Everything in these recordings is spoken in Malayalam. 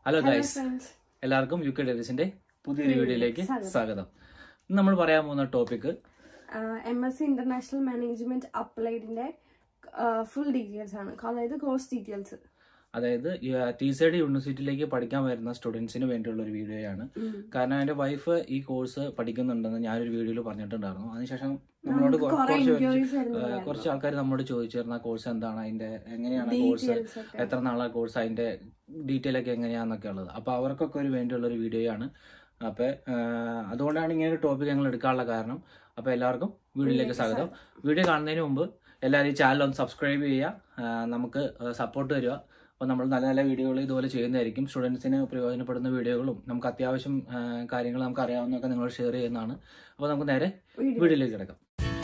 Hello Hello guys friends. എല്ലാവർക്കും യു കെ ഡെവിസിന്റെ പുതിയൊരു വീഡിയോയിലേക്ക് വീഡിയോയിലേക്ക് സ്വാഗതം. സ്വാഗതം ഇന്ന് നമ്മൾ പറയാൻ പോകുന്ന topic M S C international management അപ്ലൈഡിന്റെ ഫുൾ ഡീറ്റെയിൽസ് ആണ് അതായത് കോഴ്സ് ഡീറ്റെയിൽസ് അതായത് ടി സി ഡി യൂണിവേഴ്സിറ്റിയിലേക്ക് പഠിക്കാൻ വരുന്ന സ്റ്റുഡൻസിന് വേണ്ടിയുള്ള ഒരു വീഡിയോയാണ് കാരണം എൻ്റെ വൈഫ് ഈ കോഴ്സ് പഠിക്കുന്നുണ്ടെന്ന് ഞാനൊരു വീഡിയോയിൽ പറഞ്ഞിട്ടുണ്ടായിരുന്നു അതിനുശേഷം നമ്മളോട് നമുക്ക് കൊ- കുറെ കുറച്ച് എൻക്വയറീസ് ഏഹ്, വരുന്നുണ്ടായിരുന്നു കുറച്ച് ആൾക്കാർ നമ്മളോട് ചോദിച്ചിരുന്ന കോഴ്സ് എന്താണ് അതിന്റെ എങ്ങനെയാണ് കോഴ്സ് ഡീറ്റെയിൽസ് ഒക്കെ എത്ര നാളെ കോഴ്സ് അതിന്റെ ഡീറ്റെയിൽ ഒക്കെ എങ്ങനെയാന്നൊക്കെ ഉള്ളത് അപ്പൊ അവർക്കൊക്കെ ഒരു വേണ്ടിയുള്ള ഒരു വീഡിയോയാണ് അപ്പൊ ഏഹ്, അതുകൊണ്ടാണ് ഇങ്ങനെ ഒരു ടോപ്പിക് ഞങ്ങൾ എടുക്കാനുള്ള കാരണം അപ്പൊ എല്ലാവർക്കും വീഡിയോയിലേക്ക് സ്വാഗതം വീഡിയോ കാണുന്നതിന് മുമ്പ് എല്ലാവരും ഈ ചാനൽ ഒന്ന് സബ്സ്ക്രൈബ് ചെയ്യുക ഏഹ്, നമുക്ക് സപ്പോർട്ട് തരിക അപ്പോൾ നമ്മൾ നല്ല നല്ല വീഡിയോകൾ ഇതുപോലെ ചെയ്യുന്നതായിരിക്കും സ്റ്റുഡൻസിന് പ്രയോജനപ്പെടുന്ന വീഡിയോകളും നമുക്ക് അത്യാവശ്യം കാര്യങ്ങൾ നമുക്ക് അറിയാവുന്നതൊക്കെ നിങ്ങൾ ഷെയർ ചെയ്യുന്നതാണ് അപ്പോൾ നമുക്ക് നേരെ വീഡിയോ വീഡിയോയിലേക്ക് കിടക്കാം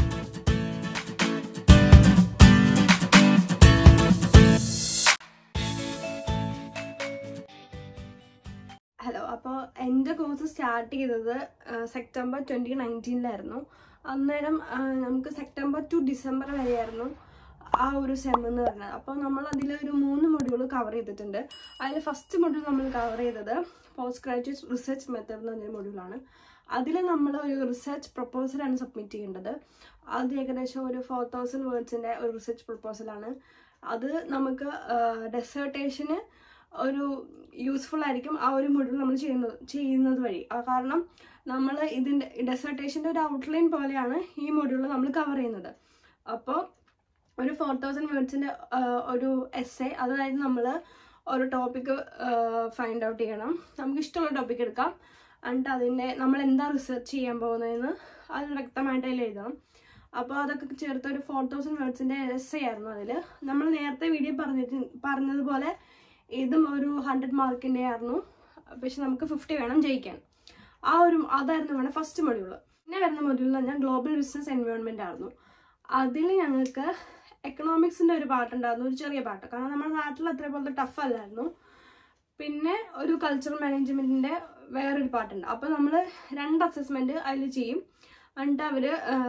ഹലോ അപ്പോൾ എൻ്റെ കോഴ്സ് സ്റ്റാർട്ട് ചെയ്തത് സെപ്റ്റംബർ ട്വൻറ്റി നയൻറ്റീനിലായിരുന്നു അന്നേരം ആ, നമുക്ക് സെപ്റ്റംബർ ടു ഡിസംബർ വരെയായിരുന്നു ആ ഒരു സെം എന്ന് പറഞ്ഞത് അപ്പോൾ നമ്മൾ അതിൽ ഒരു മൂന്ന് മൊഡ്യൂൾ കവർ ചെയ്തിട്ടുണ്ട് അതിൽ ഫസ്റ്റ് മൊഡ്യൂൾ നമ്മൾ കവർ ചെയ്തത് പോസ്റ്റ് ഗ്രാജുവേറ്റ് റിസർച്ച് മെത്തേഡ് എന്ന് പറഞ്ഞൊരു മൊഡ്യൂളാണ് അതിൽ നമ്മൾ ഒരു റിസർച്ച് പ്രപ്പോസലാണ് സബ്മിറ്റ് ചെയ്യേണ്ടത് അത് ഏകദേശം ഒരു ഫോർ തൗസൻഡ് വേർഡ്സിൻ്റെ ഒരു റിസർച്ച് പ്രപ്പോസലാണ് അത് നമുക്ക് ഡെസേർട്ടേഷന് ഒരു യൂസ്ഫുൾ ആയിരിക്കും ആ ഒരു മൊഡ്യൂൾ നമ്മൾ ചെയ്യുന്നത് ചെയ്യുന്നത് വഴി ആ കാരണം നമ്മൾ ഇതിൻ്റെ ഡെസേർട്ടേഷൻ്റെ ഒരു ഔട്ട്ലൈൻ പോലെയാണ് ഈ മൊഡ്യൂൾ നമ്മൾ കവർ ചെയ്യുന്നത് അപ്പോൾ ഒരു ഫോർ തൗസൻഡ് വേർഡ്സിൻ്റെ ഒരു എസ് എ അതായത് നമ്മൾ ഒരു ടോപ്പിക്ക് ഫൈൻഡ് ഔട്ട് ചെയ്യണം നമുക്ക് ഇഷ്ടമുള്ള ടോപ്പിക് എടുക്കാം എന്നിട്ട് അതിൻ്റെ നമ്മൾ എന്താ റിസർച്ച് ചെയ്യാൻ പോകുന്നതെന്ന് അത് വ്യക്തമായിട്ട് അതിൽ എഴുതണം അപ്പോൾ അതൊക്കെ ചേർത്ത് ഒരു ഫോർ തൗസൻഡ് വേർഡ്സിൻ്റെ എസ് ആയിരുന്നു അതിൽ നമ്മൾ നേരത്തെ വീഡിയോ പറഞ്ഞിട്ട് പറഞ്ഞതുപോലെ ഇതും ഒരു ഹൺഡ്രഡ് മാർക്കിൻ്റെ ആയിരുന്നു പക്ഷെ നമുക്ക് ഫിഫ്റ്റി വേണം ജയിക്കാൻ ആ ഒരു അതായിരുന്നു നമ്മുടെ ഫസ്റ്റ് മൊഡ്യൂൾ പിന്നെ വരുന്ന മൊഡ്യൂൾ എന്ന് പറഞ്ഞാൽ ഗ്ലോബൽ ബിസിനസ് എൻവയോൺമെൻ്റ് ആയിരുന്നു അതിൽ ഞങ്ങൾക്ക് എക്കണോമിക്സിൻ്റെ ഒരു പാട്ടുണ്ടായിരുന്നു ഒരു ചെറിയ പാട്ട് കാരണം നമ്മുടെ നാട്ടിൽ അത്ര പോലത്തെ ടഫ് അല്ലായിരുന്നു പിന്നെ ഒരു കൾച്ചറൽ മാനേജ്മെൻറ്റിൻ്റെ വേറൊരു പാട്ടുണ്ട് അപ്പോൾ നമ്മൾ രണ്ട് അസസ്മെൻറ്റ് അതിൽ ചെയ്യും എന്നിട്ട് അവർ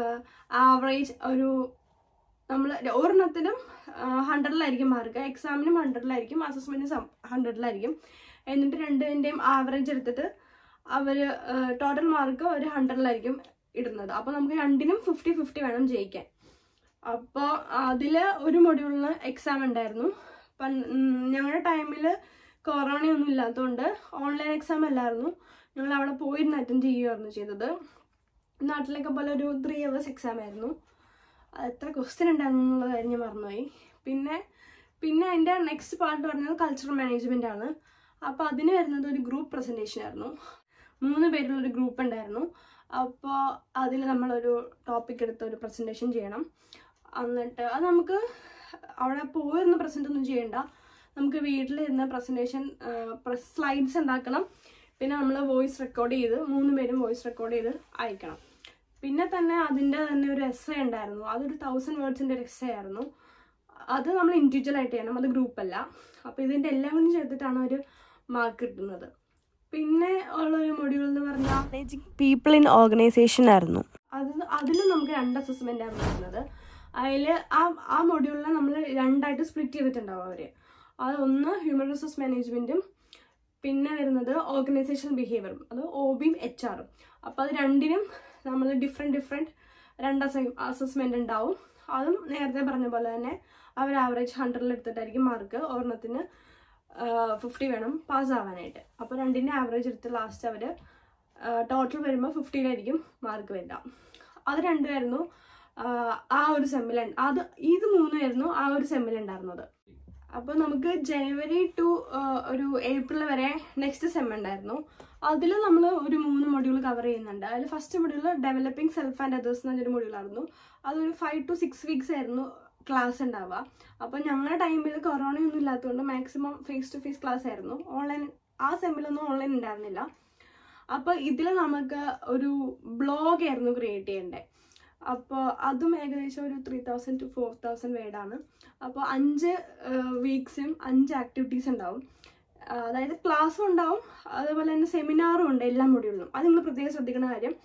ആവറേജ് ഒരു നമ്മൾ ഒരെണ്ണത്തിലും ഹൺഡ്രഡിലായിരിക്കും മാർക്ക് എക്സാമിനും ഹൺഡ്രഡിലായിരിക്കും അസസ്മെൻറ്റും ഹൺഡ്രഡിലായിരിക്കും എന്നിട്ട് രണ്ടിൻ്റെയും ആവറേജ് എടുത്തിട്ട് അവർ ടോട്ടൽ മാർക്ക് ഒരു ഹൺഡ്രഡിലായിരിക്കും ഇടുന്നത് അപ്പോൾ നമുക്ക് രണ്ടിനും ഫിഫ്റ്റി ഫിഫ്റ്റി വേണം ജയിക്കാൻ അപ്പോൾ അതിൽ ഒരു മൊഡ്യൂളിന് എക്സാം ഉണ്ടായിരുന്നു അപ്പം ഞങ്ങളുടെ ടൈമിൽ കൊറോണയൊന്നും ഇല്ലാത്തതുകൊണ്ട് ഓൺലൈൻ എക്സാം അല്ലായിരുന്നു ഞങ്ങൾ അവിടെ പോയിരുന്ന് അറ്റൻഡ് ചെയ്യുമായിരുന്നു ചെയ്തത് നാട്ടിലൊക്കെ പോലെ ഒരു ത്രീ അവേഴ്സ് എക്സാം ആയിരുന്നു അത് എത്ര ക്വസ്റ്റ്യൻ ഉണ്ടായിരുന്നു എന്നുള്ള കാര്യം ഞാൻ മറന്നുപോയി പിന്നെ പിന്നെ അതിൻ്റെ നെക്സ്റ്റ് പാർട്ട് പറഞ്ഞത് കൾച്ചറൽ മാനേജ്മെൻ്റ് ആണ് അപ്പോൾ അതിന് വരുന്നത് ഒരു ഗ്രൂപ്പ് പ്രസൻറ്റേഷൻ ആയിരുന്നു മൂന്ന് പേരുള്ള ഒരു ഗ്രൂപ്പ് ഉണ്ടായിരുന്നു അപ്പോൾ അതിൽ നമ്മളൊരു ടോപ്പിക് എടുത്ത് ഒരു പ്രസൻറ്റേഷൻ ചെയ്യണം എന്നിട്ട് അത് നമുക്ക് അവിടെ പോയിരുന്ന് പ്രസൻറ്റ് ഒന്നും ചെയ്യണ്ട നമുക്ക് വീട്ടിലിരുന്ന് പ്രസൻറ്റേഷൻ സ്ലൈഡ്സ് ഉണ്ടാക്കണം പിന്നെ നമ്മൾ വോയിസ് റെക്കോർഡ് ചെയ്ത് മൂന്ന് പേരും വോയിസ് റെക്കോർഡ് ചെയ്ത് അയക്കണം പിന്നെ തന്നെ അതിൻ്റെ തന്നെ ഒരു എസ് ഉണ്ടായിരുന്നു അതൊരു തൗസൻഡ് വേർഡ്സിൻ്റെ ഒരു എസ് ആയിരുന്നു അത് നമ്മൾ ഇൻഡിവിജ്വൽ ആയിട്ട് ചെയ്യണം അത് ഗ്രൂപ്പല്ല അപ്പോൾ ഇതിൻ്റെ എല്ലാം കൂടി ചേർത്തിട്ടാണ് ഒരു മാർക്ക് കിട്ടുന്നത് പിന്നെ ഉള്ളൊരു മൊഡ്യൂൾ എന്ന് പറഞ്ഞാൽ മാനേജിങ് പീപ്പിൾ ഇൻ ഓർഗനൈസേഷൻ ആയിരുന്നു അത് അതിൽ നമുക്ക് രണ്ട് അസസ്മെൻ്റ് ആണ് വരുന്നത് അതിൽ ആ ആ മൊഡ്യൂളിനെ നമ്മൾ രണ്ടായിട്ട് സ്പ്ലിറ്റ് ചെയ്തിട്ടുണ്ടാവും അവർ അത് ഒന്ന് ഹ്യൂമൻ റിസോഴ്സ് മാനേജ്മെൻറ്റും പിന്നെ വരുന്നത് ഓർഗനൈസേഷൻ ബിഹേവിയറും അത് ഒ ബിയും എച്ച് ആറും അപ്പോൾ അത് രണ്ടിനും നമ്മൾ ഡിഫറെൻറ്റ് ഡിഫറെൻറ്റ് രണ്ട് അസൈ അസസ്മെൻ്റ് ഉണ്ടാവും അതും നേരത്തെ പറഞ്ഞ പോലെ തന്നെ അവർ ആവറേജ് ഹൺഡ്രഡിൽ എടുത്തിട്ടായിരിക്കും മാർക്ക് ഒരെണ്ണത്തിന് ഫിഫ്റ്റി വേണം പാസ് ആവാനായിട്ട് അപ്പോൾ രണ്ടിൻ്റെ ആവറേജ് എടുത്ത് ലാസ്റ്റ് അവർ ടോട്ടൽ വരുമ്പോൾ ഫിഫ്റ്റിയിലായിരിക്കും മാർക്ക് വരിക അത് രണ്ടുമായിരുന്നു ആ ഒരു സെമ്മിൽ അത് ഇത് മൂന്നുമായിരുന്നു ആ ഒരു സെമ്മിൽ ഉണ്ടായിരുന്നത് അപ്പോൾ നമുക്ക് ജനുവരി ടു ഒരു ഏപ്രിൽ വരെ നെക്സ്റ്റ് സെം ഉണ്ടായിരുന്നു അതിൽ നമ്മൾ ഒരു മൂന്ന് മൊഡ്യൂൾ കവർ ചെയ്യുന്നുണ്ട് അതിൽ first module developing self and others എന്നൊരു മൊഡ്യൂളായിരുന്നു അതൊരു ഫൈവ് ടു സിക്സ് വീക്സ് ആയിരുന്നു ക്ലാസ് ഉണ്ടാവുക അപ്പോൾ ഞങ്ങളുടെ ടൈമിൽ കൊറോണയൊന്നും ഇല്ലാത്തതുകൊണ്ട് maximum face to face class ആയിരുന്നു ഓൺലൈൻ ആ സെമ്മിലൊന്നും ഓൺലൈൻ ഉണ്ടായിരുന്നില്ല അപ്പോൾ ഇതിൽ നമുക്ക് ഒരു ബ്ലോഗ് ആയിരുന്നു ക്രിയേറ്റ് ചെയ്യേണ്ടത് അപ്പോൾ അതും ഏകദേശം ഒരു three thousand to four thousand വേർഡാണ് അപ്പോൾ അഞ്ച് വീക്സും അഞ്ച് ആക്ടിവിറ്റീസ് ഉണ്ടാവും അതായത് ക്ലാസ്സും ഉണ്ടാവും അതുപോലെ തന്നെ സെമിനാറും ഉണ്ട് എല്ലാ മൊഡ്യൂളിലും അത് നിങ്ങൾ പ്രത്യേകം ശ്രദ്ധിക്കുന്ന കാര്യം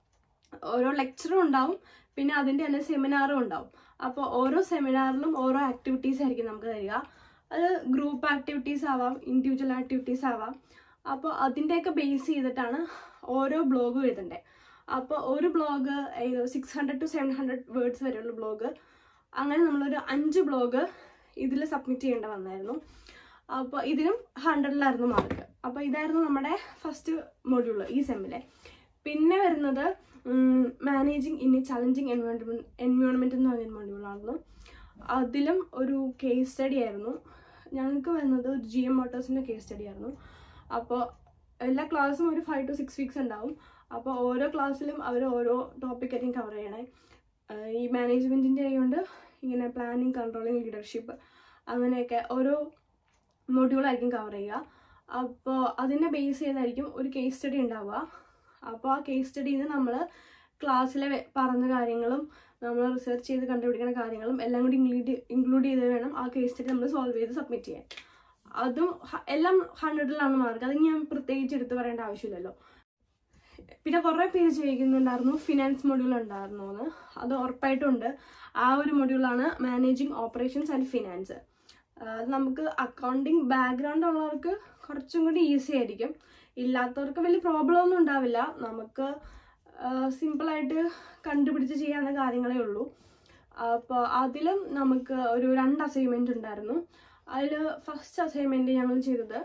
ഓരോ ലെക്ചറും ഉണ്ടാവും പിന്നെ അതിൻ്റെ തന്നെ സെമിനാറും ഉണ്ടാവും അപ്പോൾ ഓരോ സെമിനാറിലും ഓരോ ആക്ടിവിറ്റീസ് ആയിരിക്കും നമുക്ക് തരിക അത് ഗ്രൂപ്പ് ആക്ടിവിറ്റീസ് ആവാം ഇൻഡിവിജ്വൽ ആക്ടിവിറ്റീസ് ആവാം അപ്പോൾ അതിൻ്റെയൊക്കെ ബേസ് ചെയ്തിട്ടാണ് ഓരോ ബ്ലോഗും എഴുതണ്ടേ അപ്പോൾ ഒരു blog six hundred to seven hundred words വരെയുള്ള ബ്ലോഗ് അങ്ങനെ നമ്മളൊരു അഞ്ച് ബ്ലോഗ് ഇതിൽ സബ്മിറ്റ് ചെയ്യേണ്ട വന്നായിരുന്നു അപ്പോൾ ഇതിനും ഹൺഡ്രഡിലായിരുന്നു മാർക്ക് അപ്പോൾ ഇതായിരുന്നു നമ്മുടെ ഫസ്റ്റ് മൊഡ്യൂൾ ഈ സെമ്മിലെ പിന്നെ വരുന്നത് managing in a challenging environment environment എന്ന് പറഞ്ഞൊരു മൊഡ്യൂളായിരുന്നു അതിലും ഒരു കേസ് സ്റ്റഡി ആയിരുന്നു ഞങ്ങൾക്ക് വരുന്നത് ജി എം മോട്ടോഴ്സിൻ്റെ കേസ് സ്റ്റഡി ആയിരുന്നു അപ്പോൾ എല്ലാ ക്ലാസ്സും ഒരു ഫൈവ് ടു സിക്സ് വീക്സ് ഉണ്ടാവും അപ്പോൾ ഓരോ ക്ലാസ്സിലും അവർ ഓരോ ടോപ്പിക് ആയിരിക്കും കവർ ചെയ്യണേ ആഹ് ഈ മാനേജ്മെൻറ്റിൻ്റെ ആയതുകൊണ്ട് ഇങ്ങനെ പ്ലാനിങ് കൺട്രോളിങ് ലീഡർഷിപ്പ് അങ്ങനെയൊക്കെ ഓരോ മൊഡ്യൂളായിരിക്കും കവർ ചെയ്യുക അപ്പോൾ അതിനെ ബേസ് ചെയ്തായിരിക്കും ഒരു കേസ് സ്റ്റഡി ഉണ്ടാവുക അപ്പോൾ ആ കേസ് സ്റ്റഡിയിൽ നിന്ന് നമ്മൾ ക്ലാസ്സിലെ വെ- പറഞ്ഞ കാര്യങ്ങളും നമ്മൾ റിസർച്ച് ചെയ്ത് കണ്ടുപിടിക്കുന്ന കാര്യങ്ങളും എല്ലാം കൂടി ഇൻക്ലൂഡ് ഇൻക്ലൂഡ് ചെയ്ത് വേണം ആ കേസ് സ്റ്റഡി നമ്മൾ സോൾവ് ചെയ്ത് സബ്മിറ്റ് ചെയ്യാൻ അതും ഹ- എല്ലാം ഹൺഡ്രഡിലാണ് മാർക്ക് അത് ഞാൻ പ്രത്യേകിച്ച് എടുത്തു പറയേണ്ട ആവശ്യമില്ലല്ലോ പിന്നെ കുറേ പേര് ചോദിക്കുന്നുണ്ടായിരുന്നു ഫിനാൻസ് മൊഡ്യൂൾ ഉണ്ടായിരുന്നു എന്ന് അത് ഉറപ്പായിട്ടുണ്ട് ആ ഒരു മൊഡ്യൂളാണ് മാനേജിങ് ഓപ്പറേഷൻസ് ആൻഡ് ഫിനാൻസ് അത് നമുക്ക് അക്കൗണ്ടിങ് ബാക്ക്ഗ്രൗണ്ട് ഉള്ളവർക്ക് കുറച്ചും കൂടി ഈസി ആയിരിക്കും ഇല്ലാത്തവർക്ക് വലിയ പ്രോബ്ലം ഒന്നും ഉണ്ടാവില്ല നമുക്ക് സിമ്പിളായിട്ട് കണ്ടുപിടിച്ച് ചെയ്യാവുന്ന കാര്യങ്ങളേ ഉള്ളൂ അപ്പോൾ അതിലും നമുക്ക് ഒരു രണ്ട് അസൈൻമെൻ്റ് ഉണ്ടായിരുന്നു അതിൽ ഫസ്റ്റ് അസൈൻമെൻറ്റ് ഞങ്ങൾ ചെയ്തത്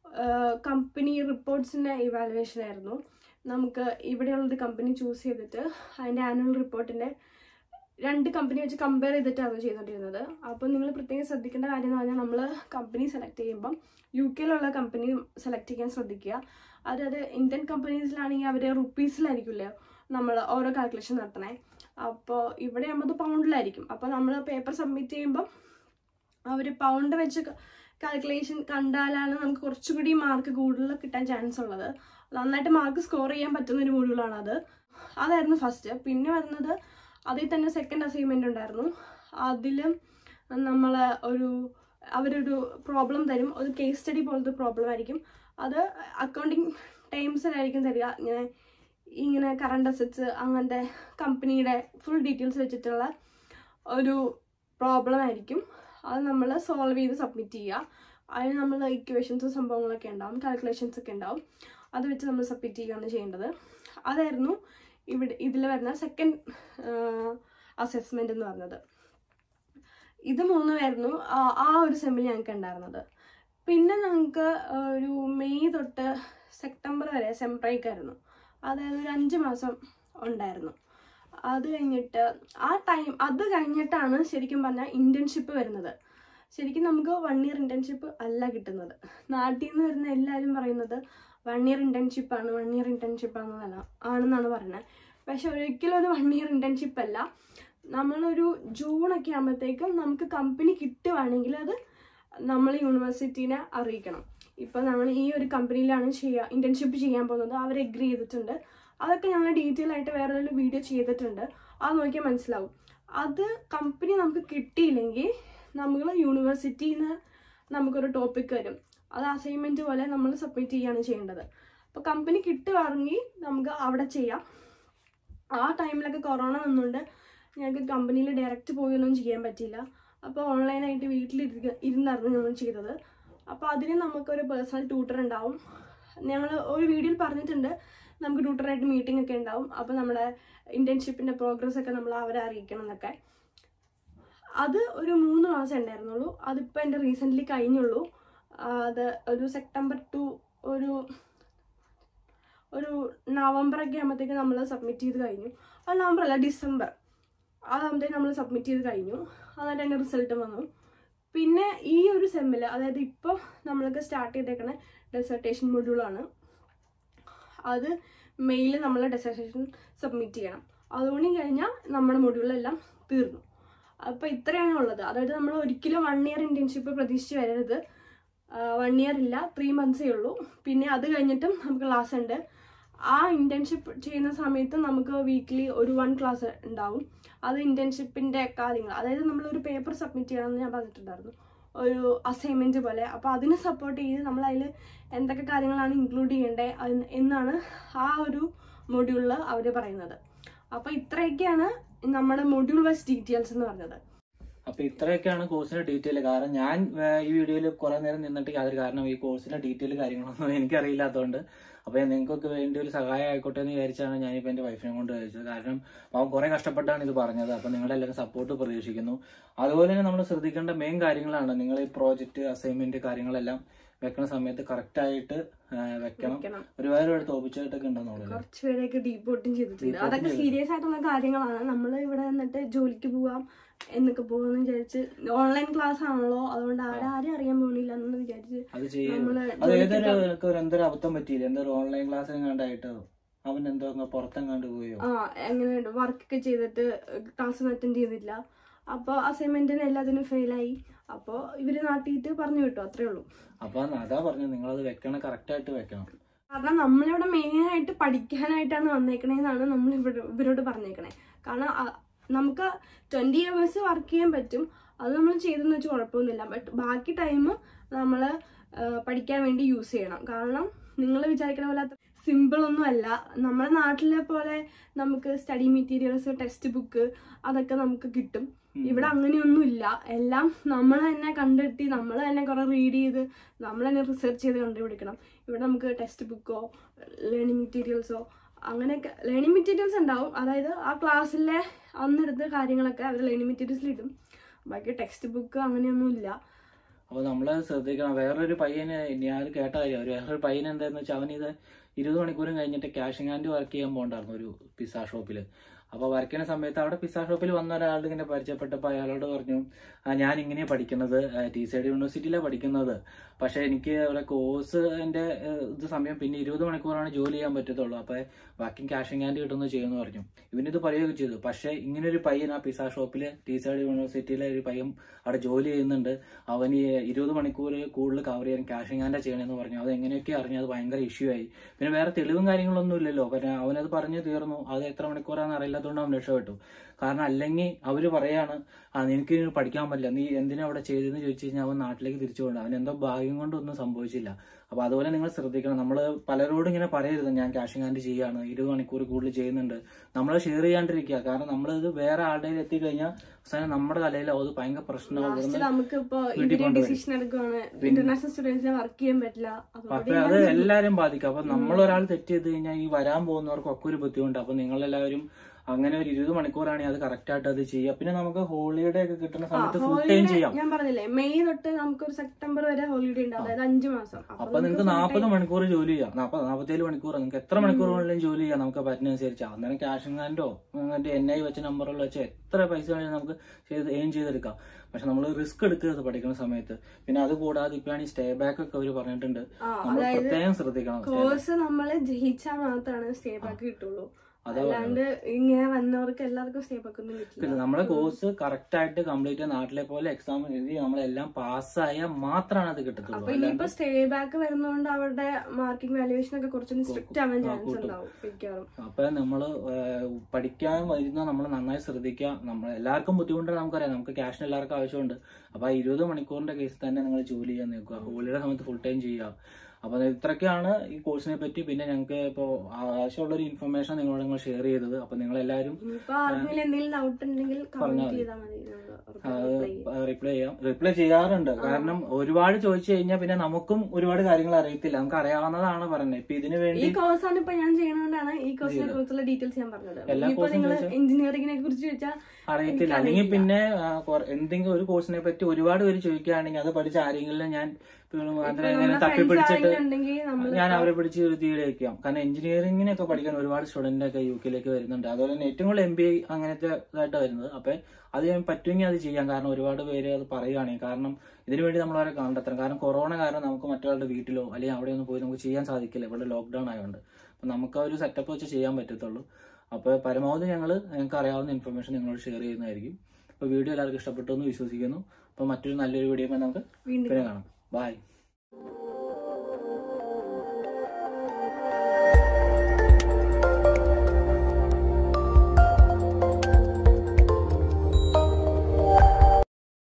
കമ്പനി റിപ്പോർട്ട്സിൻ്റെ ഇവാലുവേഷൻ ആയിരുന്നു നമുക്ക് ഇവിടെയുള്ളൊരു കമ്പനി ചൂസ് ചെയ്തിട്ട് അതിൻ്റെ ആനുവൽ റിപ്പോർട്ടിൻ്റെ രണ്ട് കമ്പനി വെച്ച് കമ്പയർ ചെയ്തിട്ടാണ് ചെയ്തുകൊണ്ടിരുന്നത് അപ്പോൾ നിങ്ങൾ പ്രത്യേകം ശ്രദ്ധിക്കേണ്ട കാര്യം എന്ന് പറഞ്ഞാൽ നമ്മൾ കമ്പനി സെലക്ട് ചെയ്യുമ്പം യു കെയിലുള്ള കമ്പനി സെലക്ട് ചെയ്യാൻ ശ്രദ്ധിക്കുക അതായത് ഇന്ത്യൻ കമ്പനീസിലാണെങ്കിൽ അവർ റുപ്പീസിലായിരിക്കില്ലേ നമ്മൾ ഓരോ കാൽക്കുലേഷൻ നടത്തണേ അപ്പോൾ ഇവിടെ ആകുമ്പോൾ പൗണ്ടിലായിരിക്കും അപ്പോൾ നമ്മൾ പേപ്പർ സബ്മിറ്റ് ചെയ്യുമ്പം അവർ പൗണ്ട് വെച്ച് കാൽക്കുലേഷൻ കണ്ടാലാണ് നമുക്ക് കുറച്ചുകൂടി മാർക്ക് കൂടുതൽ കിട്ടാൻ ചാൻസ് ഉള്ളത് നന്നായിട്ട് മാർക്ക് സ്കോർ ചെയ്യാൻ പറ്റുന്ന ഒരു മൊഡ്യൂളാണത് അതായിരുന്നു ഫസ്റ്റ് പിന്നെ വരുന്നത് അതിൽ തന്നെ സെക്കൻഡ് അസൈൻമെൻ്റ് ഉണ്ടായിരുന്നു അതിലും നമ്മൾ ഒരു അവരൊരു പ്രോബ്ലം തരും ഒരു കേസ് സ്റ്റഡി പോലത്തെ പ്രോബ്ലം ആയിരിക്കും അത് അക്കൗണ്ടിങ് ടൈംസിലായിരിക്കും തരിക ഇങ്ങനെ ഇങ്ങനെ കറണ്ട് അസറ്റ്സ് അങ്ങനത്തെ കമ്പനിയുടെ ഫുൾ ഡീറ്റെയിൽസ് വെച്ചിട്ടുള്ള ഒരു പ്രോബ്ലം ആയിരിക്കും അത് നമ്മൾ സോൾവ് ചെയ്ത് സബ്മിറ്റ് ചെയ്യുക അതിന് നമ്മൾ ഇക്വേഷൻസും സംഭവങ്ങളൊക്കെ ഉണ്ടാവും കാൽക്കുലേഷൻസ് ഒക്കെ ഉണ്ടാവും അത് വെച്ച് നമ്മൾ സബ്മിറ്റ് ചെയ്യുകയാണ് ചെയ്യേണ്ടത് അതായിരുന്നു ഇവിടെ ഇതിൽ വരുന്ന സെക്കൻഡ് അസസ്മെൻ്റ് എന്ന് പറഞ്ഞത് ഇത് മൂന്നുമായിരുന്നു ആ- ആ ഒരു സെമ്മിൽ ഞങ്ങൾക്ക് ഉണ്ടായിരുന്നത് പിന്നെ ഞങ്ങൾക്ക് ഒരു മെയ് തൊട്ട് സെപ്റ്റംബർ വരെ സെം ബ്രേക്ക് ആയിരുന്നു അതായത് ഒരു അഞ്ച് മാസം ഉണ്ടായിരുന്നു അത് കഴിഞ്ഞിട്ട് ആ ടൈം അത് കഴിഞ്ഞിട്ടാണ് ശരിക്കും പറഞ്ഞാൽ ഇന്റേൺഷിപ്പ് വരുന്നത് ശരിക്കും നമുക്ക് വൺ ഇയർ ഇന്റേൺഷിപ്പ് അല്ല കിട്ടുന്നത് നാട്ടിൽ നിന്ന് വരുന്ന എല്ലാവരും പറയുന്നത് വൺ ഇയർ ഇന്റേൺഷിപ്പ് ആണ് വൺ ഇയർ ഇന്റേൺഷിപ്പ് ആണെന്നല്ല ആണെന്നാണ് പറയുന്നത് പക്ഷെ ഒരിക്കലും ഒരു വൺ ഇയർ ഇന്റേൺഷിപ്പ് അല്ല നമ്മളൊരു ജൂൺ ഒക്കെ ആകുമ്പോഴത്തേക്കും നമുക്ക് കമ്പനി കിട്ടുവാണെങ്കിൽ അത് നമ്മൾ യൂണിവേഴ്സിറ്റീനെ അറിയിക്കണം ഇപ്പം നമ്മൾ ഈ ഒരു കമ്പനിയിലാണ് ചെയ്യുക ഇന്റേൺഷിപ്പ് ചെയ്യാൻ പോകുന്നത് അവർ എഗ്രി ചെയ്തിട്ടുണ്ട് അതൊക്കെ ഞങ്ങൾ ഡീറ്റെയിൽ ആയിട്ട് വേറെ ഒരു വീഡിയോ ചെയ്തിട്ടുണ്ട് അത് നോക്കിയാൽ മനസ്സിലാവും അത് കമ്പനി നമുക്ക് കിട്ടിയില്ലെങ്കിൽ നമ്മൾ യൂണിവേഴ്സിറ്റിയിൽ നിന്ന് നമുക്കൊരു ടോപ്പിക് വരും അത് അസൈൻമെൻറ്റ് പോലെ നമ്മൾ സബ്മിറ്റ് ചെയ്യുകയാണ് ചെയ്യേണ്ടത് അപ്പോൾ കമ്പനി കിട്ടുവാണെങ്കിൽ നമുക്ക് അവിടെ ചെയ്യാം ആ ടൈമിലൊക്കെ കൊറോണ വന്നുകൊണ്ട് ഞങ്ങൾക്ക് കമ്പനിയിൽ ഡയറക്റ്റ് പോയൊന്നും ചെയ്യാൻ പറ്റിയില്ല അപ്പോൾ ഓൺലൈനായിട്ട് വീട്ടിലിരിക്ക ഇരുന്നായിരുന്നു ഞങ്ങൾ ചെയ്തത് അപ്പോൾ അതിന് നമുക്കൊരു പേഴ്സണൽ ട്യൂട്ടർ ഉണ്ടാവും ഞങ്ങൾ ഒരു വീഡിയോയിൽ പറഞ്ഞിട്ടുണ്ട് നമുക്ക് ട്യൂട്ടറായിട്ട് മീറ്റിംഗ് ഒക്കെ ഉണ്ടാവും അപ്പോൾ നമ്മുടെ ഇൻറ്റേൺഷിപ്പിൻ്റെ പ്രോഗ്രസ് ഒക്കെ നമ്മൾ അവരെ അറിയിക്കണം എന്നൊക്കെ അത് ഒരു മൂന്ന് മാസം ഉണ്ടായിരുന്നുള്ളൂ അതിപ്പോൾ എൻ്റെ റീസെൻ്റ്ലി കഴിഞ്ഞുള്ളൂ ആ, അത് ഒരു സെപ്റ്റംബർ ടു ഒരു ഒരു നവംബർ ഒക്കെ ആകുമ്പോഴത്തേക്ക് നമ്മൾ സബ്മിറ്റ് ചെയ്ത് കഴിഞ്ഞു അത് നവംബർ അല്ല ഡിസംബർ അതാകുമ്പോഴത്തേക്ക് നമ്മൾ സബ്മിറ്റ് ചെയ്ത് കഴിഞ്ഞു എന്നിട്ട് അതിൻ്റെ റിസൾട്ട് വന്നു പിന്നെ ഈ ഒരു സെമ്മിൽ അതായത് ഇപ്പോൾ നമ്മൾക്ക് സ്റ്റാർട്ട് ചെയ്തേക്കണ ഡെസർട്ടേഷൻ മൊഡ്യൂളാണ് അത് മെയിൽ നമ്മൾ ഡെസർട്ടേഷൻ സബ്മിറ്റ് ചെയ്യണം അതുകൊണ്ട് കഴിഞ്ഞാൽ നമ്മുടെ മൊഡ്യൂളെല്ലാം തീർന്നു അപ്പോൾ ഇത്രയാണ് ഉള്ളത് അതായത് നമ്മൾ ഒരിക്കലും വൺ ഇയർ ഇന്റേൺഷിപ്പ് പ്രതീക്ഷിച്ച് വരരുത് വൺ ഇയർ ഇല്ല ത്രീ മന്ത്സേ ഉള്ളൂ പിന്നെ അത് കഴിഞ്ഞിട്ടും നമുക്ക് ക്ലാസ് ഉണ്ട് ആ ഇന്റേൺഷിപ്പ് ചെയ്യുന്ന സമയത്ത് നമുക്ക് വീക്ക്ലി ഒരു വൺ ക്ലാസ് ഉണ്ടാവും അത് ഇന്റേൺഷിപ്പിന്റെ കാര്യങ്ങൾ അതായത് നമ്മൾ ഒരു പേപ്പർ സബ്മിറ്റ് ചെയ്യണമെന്ന് ഞാൻ പറഞ്ഞിട്ടുണ്ടായിരുന്നു ഒരു അസൈൻമെന്റ് പോലെ അപ്പോൾ അതിനെ സപ്പോർട്ട് ചെയ്ത് നമ്മൾ അതിൽ എന്തൊക്കെ കാര്യങ്ങളാണ് ഇൻക്ലൂഡ് ചെയ്യേണ്ടത് എന്നാണ് ആ ഒരു മൊഡ്യൂളിൽ അവർ പറയുന്നത് അപ്പോൾ ഇത്രയൊക്കെയാണ് നമ്മുടെ മൊഡ്യൂൾ വൈസ് ഡീറ്റെയിൽസ് എന്ന് പറഞ്ഞത് അപ്പൊ ഇത്രയൊക്കെയാണ് കോഴ്സിന്റെ ഡീറ്റെയിൽ കാരണം ഞാൻ ഏഹ്, ഈ വീഡിയോയിൽ കുറെ നേരം നിന്നിട്ട് യാതൊരു കാരണം ഈ കോഴ്സിന്റെ ഡീറ്റെയിൽ കാര്യങ്ങളൊന്നും എനിക്കറിയില്ലാത്തതുകൊണ്ട് അപ്പൊ നിങ്ങൾക്കൊക്കെ വേണ്ടി ഒരു സഹായം ആയിക്കോട്ടെ എന്ന് വിചാരിച്ചാണ് ഞാനിപ്പോ എന്റെ വൈഫിനെ കൊണ്ട് കഴിച്ചത് കാരണം അവൻ കുറെ കഷ്ടപ്പെട്ടാണ് ഇത് പറഞ്ഞത് അപ്പൊ നിങ്ങളുടെ എല്ലാവരും സപ്പോർട്ട് പ്രതീക്ഷിക്കുന്നു അതുപോലെ തന്നെ നമ്മൾ ശ്രദ്ധിക്കേണ്ട മെയിൻ കാര്യങ്ങളാണ് നിങ്ങൾ ഈ പ്രോജക്റ്റ് അസൈൻമെന്റ് കാര്യങ്ങളെല്ലാം വെക്കണ സമയത്ത് കറക്റ്റ് ആയിട്ട് ഏഹ്, വെക്കണം വെക്കണം. ഒരുപാട് പേര് തോപ്പിച്ചായിട്ടൊക്കെ ഉണ്ടെന്നുള്ളത് കുറച്ച് പേരെയൊക്കെ ഡീപ്പോർട്ടും ചെയ്തിട്ടുണ്ട് Deporting അതൊക്കെ സീരിയസ് ആയിട്ടുള്ള കാര്യങ്ങളാണ് നമ്മൾ ഇവിടെ നിന്നിട്ട് ജോലിക്ക് പോവാം എന്നൊക്കെ പോകാന്ന് വിചാരിച്ച് ഓൺലൈൻ ക്ലാസ് ആണല്ലോ അതുകൊണ്ട് ആരാരും അറിയാൻ പോകുന്നില്ല എന്ന് വിചാരിച്ച് അത് ചെയ്യാൻ നമ്മള് അത് ഏതൊരു എനിക്ക് ഒരു എന്തൊരു അബദ്ധം പറ്റിയില്ല എന്തൊരു ഓൺലൈൻ ക്ലാസ്സിലും കണ്ടായിട്ട് അവൻ എന്തോ അങ്ങ് പുറത്തെങ്ങാണ്ട് പോയോ ആ എങ്ങനെയുണ്ട് വർക്കൊക്കെ ചെയ്തിട്ട് ക്ലാസ് അറ്റൻഡ് ചെയ്തില്ല അപ്പോൾ അസൈൻമെന്റിന് എല്ലാത്തിനും ഫെയിലായി അപ്പോൾ ഇവര് നാട്ടിയിട്ട് പറഞ്ഞു വിട്ടു അത്രേ ഉള്ളൂ അപ്പൊ അതാ പറഞ്ഞത് നിങ്ങളത് വെക്കണം കറക്റ്റ് ആയിട്ട് വെക്കണം കാരണം നമ്മളിവിടെ മെയിൻ ആയിട്ട് പഠിക്കാനായിട്ടാണ് വന്നേക്കണേന്നാണ് നമ്മൾ ഇവിടെ ഇവരോട് പറഞ്ഞേക്കണേ കാരണം അ- നമുക്ക് ട്വന്റി അവേഴ്സ് വർക്ക് ചെയ്യാൻ പറ്റും അത് നമ്മൾ ചെയ്തെന്ന് വെച്ച് കുഴപ്പമൊന്നുമില്ല ബട്ട് ബാക്കി ടൈം നമ്മൾ പഠിക്കാൻ വേണ്ടി യൂസ് ചെയ്യണം കാരണം നിങ്ങൾ വിചാരിക്കണ പോലെ അത്ര സിമ്പിൾ ഒന്നും അല്ല നമ്മുടെ നാട്ടിലെ പോലെ നമുക്ക് സ്റ്റഡി മെറ്റീരിയൽസ് ടെക്സ്റ്റ് ബുക്ക് അതൊക്കെ നമുക്ക് കിട്ടും ഇവിടെ അങ്ങനെയൊന്നും ഇല്ല എല്ലാം നമ്മൾ തന്നെ കണ്ടെത്തി നമ്മൾ തന്നെ കുറെ റീഡ് ചെയ്ത് നമ്മൾ തന്നെ റിസർച്ച് ചെയ്ത് കണ്ടുപിടിക്കണം ഇവിടെ നമുക്ക് ടെക്സ്റ്റ് ബുക്കോ ലേണിംഗ് മെറ്റീരിയൽസോ അങ്ങനെയൊക്കെ ലേണിംഗ് മെറ്റീരിയൽസ് ഉണ്ടാവും അതായത് ആ ക്ലാസ്സിലെ അന്നെടുത്ത കാര്യങ്ങളൊക്കെ അവർ ലേണിംഗ് മെറ്റീരിയൽസിൽ ഇടും ബാക്കി ടെക്സ്റ്റ് ബുക്ക് അങ്ങനെയൊന്നും ഇല്ല അപ്പൊ നമ്മള് ശ്രദ്ധിക്കണം വേറൊരു പയ്യന് ഞാൻ കേട്ട കാര്യം ഒരു വേറൊരു പയ്യൻ എന്താന്ന് വെച്ചാൽ അവൻ ഇത് ഇരുപത് മണിക്കൂറും കഴിഞ്ഞിട്ട് ക്യാഷിംഗ് ഹാൻഡ് വർക്ക് ചെയ്യാൻ പോകണ്ടായിരുന്നു ഒരു പിസ്സ ഷോപ്പിൽ അപ്പൊ വർക്ക് ചെയ്യുന്ന സമയത്ത് അവിടെ പിസ്സ ഷോപ്പിൽ വന്ന ഒരാൾ ഇങ്ങനെ പരിചയപ്പെട്ടപ്പോൾ അയാളോട് പറഞ്ഞു "ആ, ഞാൻ ഇങ്ങനെയാണ് പഠിക്കുന്നത് ടി സി ഡി യൂണിവേഴ്സിറ്റിയിലാണ് പഠിക്കുന്നത് പക്ഷെ എനിക്ക് അവിടെ കോഴ്സ് എന്റെ ഏഹ്, ഇത് സമയം പിന്നെ ഇരുപത് മണിക്കൂറാണ് ജോലി ചെയ്യാൻ പറ്റത്തുള്ളൂ അപ്പൊ ബാക്കി ക്യാഷിംഗ് ഹാൻഡ് കിട്ടുമെന്ന് ചെയ്യുമെന്ന് പറഞ്ഞു ഇവനിത് പറയുകയൊക്കെ ചെയ്തു പക്ഷെ ഇങ്ങനെ ഒരു പയ്യൻ ആ പിസ്സ ഷോപ്പിൽ ടി സി ഡി യൂണിവേഴ്സിറ്റിയിലെ ഒരു പയ്യൻ അവിടെ ജോലി ചെയ്യുന്നുണ്ട് അവൻ ഈ ഇരുപത് മണിക്കൂർ കൂടുതൽ കവർ ചെയ്യാൻ ക്യാഷിംഗ് ഹാൻഡാ ചെയ്യണമെന്ന് പറഞ്ഞു അത് എങ്ങനെയൊക്കെ അറിഞ്ഞു അത് ഭയങ്കര ഇഷ്യൂ ആയി പിന്നെ വേറെ തെളിവും കാര്യങ്ങളൊന്നും ഇല്ലല്ലോ പിന്നെ അവനത് പറഞ്ഞു തീർന്നു അത് എത്ര മണിക്കൂറാന്ന് അറിയില്ലാത്തതുകൊണ്ട് അവൻ രക്ഷപ്പെട്ടു കാരണം അല്ലെങ്കിൽ അവര് പറയാണ് ആ നിനക്ക് ഇനി പഠിക്കാൻ പറ്റില്ല നീ എന്തിനാ അവിടെ ചെയ്തെന്ന് ചോദിച്ചു കഴിഞ്ഞാൽ അവൻ നാട്ടിലേക്ക് തിരിച്ചു പോകണ്ട അവൻ എന്തോ ഭാഗ്യം കൊണ്ടൊന്നും സംഭവിച്ചില്ല അപ്പൊ അതുപോലെ നിങ്ങൾ ശ്രദ്ധിക്കണം നമ്മൾ പലരോടും ഇങ്ങനെ പറയരുത് ഞാൻ ക്യാഷിംഗ് ഹാൻഡ് ചെയ്യാണ് ഇരുപത് മണിക്കൂർ കൂടുതൽ ചെയ്യുന്നുണ്ട് നമ്മൾ ഷെയർ ചെയ്യാണ്ടിരിക്കുക കാരണം നമ്മളിത് വേറെ ആളുടെ കയ്യിൽ എത്തിക്കഴിഞ്ഞാൽ അവസാനം നമ്മുടെ തലയിലാവും അത് ഭയങ്കര പ്രശ്നമാവും ലാസ്റ്റ് നമുക്ക് ഇപ്പൊ വീട്ടിൽ ഇവര് കൊണ്ടുവരും. ഡിസിഷൻ എടുക്കുവാണ് ഇന്റർനാഷണൽ സ്റ്റുഡൻസിനെ വർക്ക് ചെയ്യാൻ പറ്റില്ല അപ്പൊ അതുകൊണ്ട് അത് എല്ലാരും ബാധിക്കും അപ്പൊ നമ്മൾ ഒരാൾ തെറ്റ് ചെയ്ത് കഴിഞ്ഞാൽ ഈ വരാൻ പോകുന്നവർക്കൊക്കെ ഒരു ബുദ്ധിമുട്ട് അപ്പൊ നിങ്ങളെല്ലാവരും അങ്ങനെ ഒരു ഇരുപത് മണിക്കൂറാണെങ്കിൽ അത് കറക്റ്റ് ആയിട്ട് അത് ചെയ്യുക പിന്നെ നമുക്ക് ഹോളിഡേ ഒക്കെ കിട്ടുന്ന സമയത്ത് ഫുൾ ടൈം ചെയ്യാം ഞാൻ പറഞ്ഞില്ലേ മെയ് തൊട്ട് നമുക്ക് ഒരു സെപ്റ്റംബർ വരെ ഹോളിഡേ ഉണ്ട് അതായത് അഞ്ചു മാസം അപ്പൊ അപ്പൊ നിങ്ങൾക്ക് നാൽപ്പത് മണിക്കൂർ ജോലി ചെയ്യാം നാൽപ്പത് നാൽപ്പത്തേഴ് മണിക്കൂർ നിങ്ങൾക്ക് എത്ര മണിക്കൂർ വേണമെങ്കിലും ജോലി ചെയ്യാം നമുക്ക് പറ്റുന്നതനുസരിച്ച് അന്നേരം ക്യാഷ് ഹാൻഡോ അങ്ങനത്തെ എൻ ഐ വെച്ച നമ്പറുകൾ വെച്ച് എത്ര പൈസ വേണമെങ്കിലും നമുക്ക് ചെയ്ത് എയിം ചെയ്തെടുക്കാം പക്ഷെ നമ്മൾ റിസ്ക് എടുക്കരുത് പഠിക്കുന്ന സമയത്ത് പിന്നെ അത് കൂടാതെ ഇപ്പോഴാണ് ഈ സ്റ്റേ ബാക്ക് ഒക്കെ അവർ പറഞ്ഞിട്ടുണ്ട് ആ, നമ്മൾ അതായത് പ്രത്യേകം ശ്രദ്ധിക്കണം കോഴ്സ് നമ്മൾ ജയിച്ചാൽ മാത്രമാണ് സ്റ്റേ ബാക്ക് കിട്ടുള്ളൂ അതാ അല്ലാണ്ട് ഇങ്ങനെ വന്നവർക്ക് എല്ലാവർക്കും സ്റ്റേ ബാക്ക് ഒന്നും പിന്നെ കിട്ടില്ല നമ്മുടെ കോഴ്സ് കറക്റ്റ് ആയിട്ട് കംപ്ലീറ്റ് നാട്ടിലെ പോലെ എക്സാം എഴുതി നമ്മളെല്ലാം പാസ്സായാൽ മാത്രമാണ് അത് കിട്ടത്തുള്ളൂ അപ്പൊ ഇനിയിപ്പോ സ്റ്റേ ബാക്ക് വരുന്നതുകൊണ്ട് അവരുടെ മാർക്കിംഗ് വാല്യുവേഷൻ ഒക്കെ കുറച്ചുകൂടി സ്ട്രിക്റ്റ് ആവാൻ ചാൻസ് ഉണ്ടാവും മിക്കവാറും അപ്പൊ നമ്മള് ഏഹ്, പഠിക്കാൻ വരുന്ന നമ്മൾ നന്നായി ശ്രദ്ധിക്കുക നമ്മൾ എല്ലാവർക്കും ബുദ്ധിമുട്ടാണ് നമുക്കറിയാം നമുക്ക് ക്യാഷിന് എല്ലാവർക്കും ആവശ്യമുണ്ട് അപ്പൊ ആ ഇരുപത് മണിക്കൂറിന്റെ കേസിൽ തന്നെ നിങ്ങൾ ജോലി ചെയ്യാൻ നിൽക്കുക ഹോളിയുടെ സമയത്ത് ഫുൾ ടൈം ചെയ്യുക അപ്പൊ ഇത്രയൊക്കെയാണ് ഈ കോഴ്സിനെ പറ്റി പിന്നെ ഞങ്ങൾക്ക് ഇപ്പോൾ ആവശ്യമുള്ള ഒരു ഇൻഫർമേഷൻ നിങ്ങളോട് ഞങ്ങൾ ഷെയർ ചെയ്തത് അപ്പൊ നിങ്ങൾ എല്ലാവരും ഇനിയിപ്പോ ആർക്കെങ്കിലും എന്തെങ്കിലും ഡൗട്ട് ഉണ്ടെങ്കിൽ കമന്റ് ചെയ്താൽ മതി ഞങ്ങൾ reply ചെയ്യും. റിപ്ലൈ ചെയ്യാം റിപ്ലൈ ചെയ്യാറുണ്ട് കാരണം ഒരുപാട് ചോദിച്ചു കഴിഞ്ഞാൽ പിന്നെ നമുക്കും ഒരുപാട് കാര്യങ്ങൾ അറിയത്തില്ല നമുക്ക് അറിയാവുന്നതാണ് പറഞ്ഞത് ഇപ്പൊ ഇതിനു വേണ്ടി ഈ കോഴ്സാണ് ഇപ്പൊ ഞാൻ ചെയ്യണോണ്ടാണ് ഈ കോഴ്സിനെ കുറിച്ചുള്ള ഡീറ്റെയിൽസ് ഞാൻ പറഞ്ഞത് എല്ലാ ഇനിയിപ്പോ course ഉം നിങ്ങൾ ചോദിച്ചാ- എഞ്ചിനീയറിംഗിനെ കുറിച്ച് ചോദിച്ചാൽ അറിയത്തില്ല അല്ലെങ്കിൽ പിന്നെ ആ, കൊറ- എന്തെങ്കിലും ഒരു കോഴ്സിനെ പറ്റി ഒരുപാട് പേര് ചോദിക്കുകയാണെങ്കിൽ അത് പഠിച്ച ആരെങ്കിലും ഞാൻ ഇപ്പൊ മുഖാന്തരം ഇങ്ങനെ തപ്പി പിടിച്ചിട്ട് ഉണ്ടെങ്കിൽ നമ്മൾ ഞാൻ അവരെ പിടിച്ച് തീരെ വെക്കാം കാരണം എഞ്ചിനീയറിംഗിനൊക്കെ പഠിക്കാൻ ഒരുപാട് സ്റ്റുഡന്റ് ഒക്കെ യു കെയിലേക്ക് വരുന്നുണ്ട് അതുപോലെ തന്നെ ഏറ്റവും കൂടുതൽ എം ബി ഐ അങ്ങനത്തെ ഇതായിട്ട് വരുന്നത് അപ്പൊ അത് ഞാൻ പറ്റുമെങ്കിൽ അത് ചെയ്യാം കാരണം ഒരുപാട് പേര് അത് പറയുകയാണെങ്കിൽ കാരണം ഇതിനു വേണ്ടി നമ്മൾ അവരെ കണ്ടെത്തണം കാരണം കൊറോണ കാരണം നമുക്ക് മറ്റൊരാളുടെ വീട്ടിലോ അല്ലെങ്കിൽ അവിടെ ഒന്നും പോയി നമുക്ക് ചെയ്യാൻ സാധിക്കില്ല ഇവിടെ ലോക്ക്ഡൌൺ ആയതുകൊണ്ട് അപ്പൊ നമുക്ക് ആ ഒരു സെറ്റപ്പ് വെച്ച് ചെയ്യാൻ പറ്റത്തുള്ളൂ അപ്പോൾ പരമാവധി ഞങ്ങൾ ഞങ്ങൾക്ക് അറിയാവുന്ന ഇൻഫർമേഷൻ നിങ്ങളോട് ഷെയർ ചെയ്യുന്നതായിരിക്കും അപ്പോൾ വീഡിയോ എല്ലാവർക്കും ഇഷ്ടപ്പെട്ടു എന്ന് വിശ്വസിക്കുന്നു അപ്പോൾ മറ്റൊരു നല്ലൊരു വീഡിയോ നമുക്ക് വീണ്ടും പിന്നെ കാണാം ബൈ